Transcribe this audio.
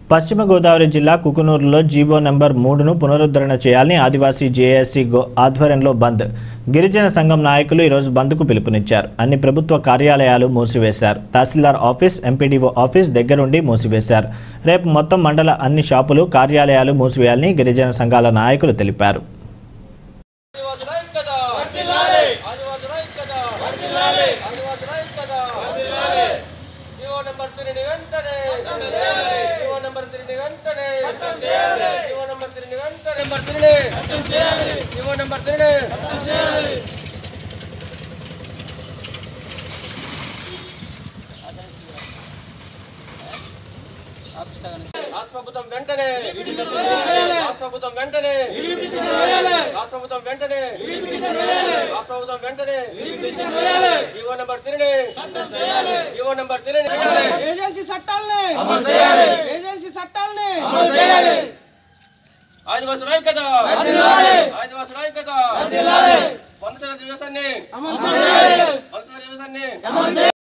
పశ్చిమ గోదావరి జిల్లా కుకునూరులో GO number మూడును పునరుద్ధరణ చేయాలని ఆదివాసీ జేఏసీ గో ఆధ్వర్యంలో బంద్ గిరిజన సంఘం నాయకులు ఈరోజు బంద్కు పిలుపునిచ్చారు అన్ని ప్రభుత్వ కార్యాలయాలు మూసివేశారు తహసీల్దార్ ఆఫీస్ ఎంపీడీఓ ఆఫీస్ దగ్గరుండి మూసివేశారు రేపు మొత్తం మండల అన్ని షాపులు కార్యాలయాలు మూసివేయాలని గిరిజన సంఘాల నాయకులు తెలిపారు ఆదివాసులై కదా వర్ధిల్లాలి ఆదివాసులై కదా వర్ధిల్లాలి ఆదివాసులై కదా వర్ధిల్లాలి జీవో నెంబర్ 3 ని వెంటనే చట్టం చేయాలి జీవో నెంబర్ 3 ని వెంటనే చట్టం చేయాలి జీవో నెంబర్ 3 ని వెంటనే నెంబర్ 3 ని చట్టం చేయాలి జీవో నెంబర్ 3 ని చట్టం చేయాలి రాష్ట్ర ప్రభుత్వం వెంటనే రాష్ట్ర ప్రభుత్వం వెంటనే రాష్ట్ర ప్రభుత్వం వెంటనే రాష్ట్ర ప్రభుత్వం వెంటనే జీవో నెంబర్ తిరిగి జీవో నెంబర్ తిరిగి ఏజెన్సీ చట్టాలని ఏజెన్సీ చట్టాలని ఆదివాసి రాయి కదా ఆదివాసి రాయి కదా వంద శాతం దివసాన్ని అమలు చేయాలి వంద శాతం దివసాన్ని